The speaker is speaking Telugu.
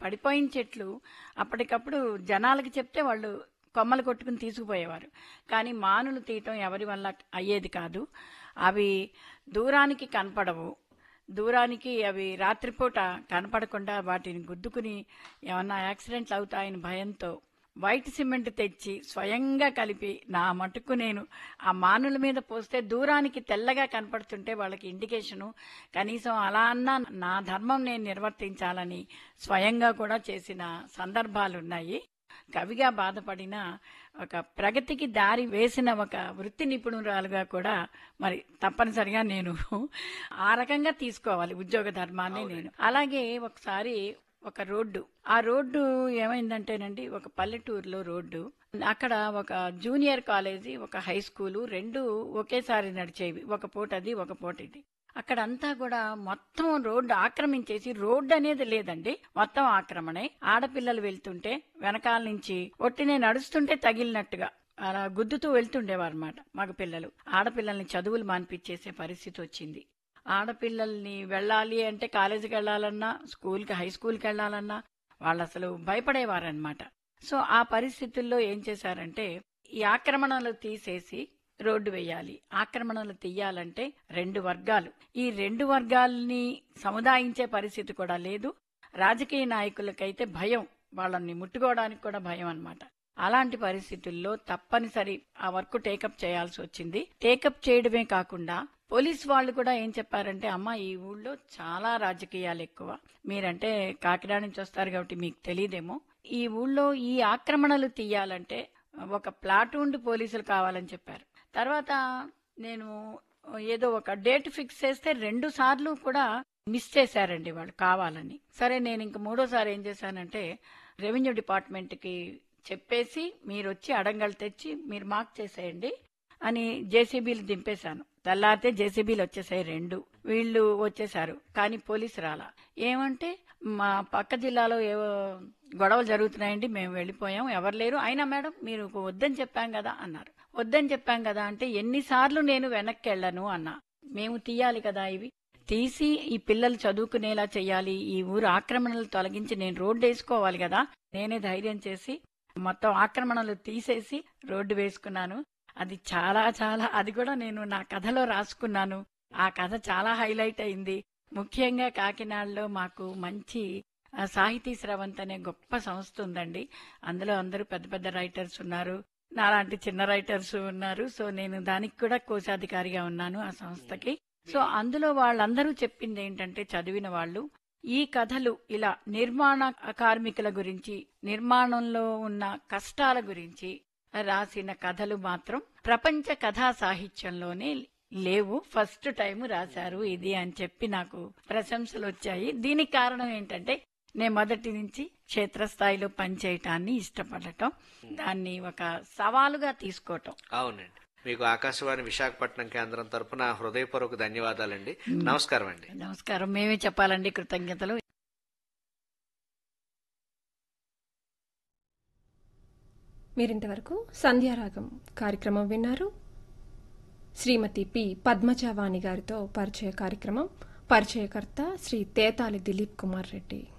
పడిపోయిన చెట్లు అప్పటికప్పుడు జనాలకి చెప్తే వాళ్ళు కొమ్మలు కొట్టుకుని తీసుకుపోయేవారు కానీ మానులు తీయటం ఎవరి వల్ల అయ్యేది కాదు అవి దూరానికి కనపడవు దూరానికి అవి రాత్రిపూట కనపడకుండా వాటిని గుద్దుకుని ఏమన్నా యాక్సిడెంట్లు అవుతాయని భయంతో వైట్ సిమెంట్ తెచ్చి స్వయంగా కలిపి నా మటుకు నేను ఆ మానుల మీద పోస్తే దూరానికి తెల్లగా కనపడుతుంటే వాళ్ళకి ఇండికేషను కనీసం అలా అన్నా నా ధర్మం నేను నిర్వర్తించాలని స్వయంగా కూడా చేసిన సందర్భాలు ఉన్నాయి కవిగా బాధపడిన ఒక ప్రగతికి దారి వేసిన ఒక వృత్తి నిపుణురాలుగా కూడా మరి తప్పనిసరిగా నేను ఆ రకంగా తీసుకోవాలి ఉద్యోగ ధర్మాన్ని నేను అలాగే ఒకసారి ఒక రోడ్డు ఆ రోడ్డు ఏమైందంటేనండి ఒక పల్లెటూరులో రోడ్డు అక్కడ ఒక జూనియర్ కాలేజీ ఒక హై స్కూలు రెండు ఒకేసారి నడిచేవి ఒక పూట అది ఒక పూట ఇది అక్కడంతా కూడా మొత్తం రోడ్డు ఆక్రమించేసి రోడ్డు అనేది లేదండి మొత్తం ఆక్రమణే ఆడపిల్లలు వెళ్తుంటే వెనకాల నుంచి ఒట్టినే నడుస్తుంటే తగిలినట్టుగా అలా గుద్దుతూ వెళ్తుండేవారు అనమాట మగ పిల్లలు ఆడపిల్లల్ని చదువులు మాన్పించేసే పరిస్థితి వచ్చింది ఆడపిల్లల్ని వెళ్ళాలి అంటే కాలేజీకి వెళ్ళాలన్నా స్కూల్కి హై స్కూల్కి వెళ్ళాలన్నా వాళ్ళు అసలు భయపడేవారనమాట సో ఆ పరిస్థితుల్లో ఏం చేశారంటే ఈ ఆక్రమణలు తీసేసి రోడ్డు వేయాలి ఆక్రమణలు తీయాలంటే రెండు వర్గాలు ఈ రెండు వర్గాల్ని సముదాయించే పరిస్థితి కూడా లేదు రాజకీయ నాయకులకైతే భయం వాళ్ళని ముట్టుకోవడానికి కూడా భయం అన్నమాట అలాంటి పరిస్థితుల్లో తప్పనిసరి ఆ వర్క్ టేకప్ చేయాల్సి వచ్చింది టేకప్ చేయడమే కాకుండా పోలీస్ వాళ్ళు కూడా ఏం చెప్పారంటే అమ్మ ఈ ఊళ్ళో చాలా రాజకీయాలు ఎక్కువ మీరంటే కాకినాడ నుంచి వస్తారు కాబట్టి మీకు తెలియదేమో ఈ ఊళ్ళో ఈ ఆక్రమణలు తీయాలంటే ఒక ప్లాటూన్ పోలీసులు కావాలని చెప్పారు తర్వాత నేను ఏదో ఒక డేట్ ఫిక్స్ చేస్తే రెండు సార్లు కూడా మిస్ చేశారండి వాళ్ళు కావాలని సరే నేను ఇంక మూడోసారి ఏం చేశానంటే రెవెన్యూ డిపార్ట్మెంట్ కి చెప్పేసి మీరు వచ్చి అడంగలు తెచ్చి మీరు మార్క్ చేసేయండి అని జేసీబీలు దింపేశాను తెల్లారితే జేసీబీలు వచ్చేసాయి రెండు వీళ్ళు వచ్చేసారు కానీ పోలీసు రాలా ఏమంటే మా పక్క జిల్లాలో ఏవో గొడవలు జరుగుతున్నాయండి మేము వెళ్ళిపోయాం ఎవరు లేరు అయినా మేడం మీరు వద్దని చెప్పాం కదా అన్నారు వద్దని చెప్పాం కదా అంటే ఎన్నిసార్లు నేను వెనక్కి వెళ్ళను అన్నా మేము తీయాలి కదా ఇవి తీసి ఈ పిల్లలు చదువుకునేలా చెయ్యాలి ఈ ఊరు ఆక్రమణలు తొలగించి నేను రోడ్డు వేసుకోవాలి కదా నేనే ధైర్యం చేసి మొత్తం ఆక్రమణలు తీసేసి రోడ్డు వేసుకున్నాను అది చాలా చాలా అది కూడా నేను నా కథలో రాసుకున్నాను ఆ కథ చాలా హైలైట్ అయింది ముఖ్యంగా కాకినాడలో మాకు మంచి ఆ, సాహితీ స్రవంత్ అనే గొప్ప సంస్థ ఉందండి అందులో అందరూ పెద్ద పెద్ద రైటర్స్ ఉన్నారు నాలాంటి చిన్న రైటర్స్ ఉన్నారు సో నేను దానికి కూడా కోశాధికారిగా ఉన్నాను ఆ సంస్థకి సో అందులో వాళ్ళందరూ చెప్పింది ఏంటంటే చదివిన వాళ్ళు ఈ కథలు ఇలా నిర్మాణ కార్మికుల గురించి నిర్మాణంలో ఉన్న కష్టాల గురించి రాసిన కథలు మాత్రం ప్రపంచ కథా సాహిత్యంలోనే లేవు ఫస్ట్ టైం రాశారు ఇది అని చెప్పి నాకు ప్రశంసలు వచ్చాయి దీనికి కారణం ఏంటంటే నేను మొదటి నుంచి క్షేత్రస్థాయిలో పనిచేయటాన్ని ఇష్టపడటం దాన్ని ఒక సవాలుగా తీసుకోవటం అవునండి మీకు ఆకాశవాణి విశాఖపట్నం కేంద్రం తరపున హృదయపూర్వక ధన్యవాదాలండి నమస్కారం అండి నమస్కారం మేమే చెప్పాలండి కృతజ్ఞతలు మీరింతవరకు సంధ్యారాగం కార్యక్రమం విన్నారు శ్రీమతి పి పద్మజావాణి గారితో పరిచయ కార్యక్రమం పరిచయకర్త శ్రీ తేతాలి దిలీప్ కుమార్ రెడ్డి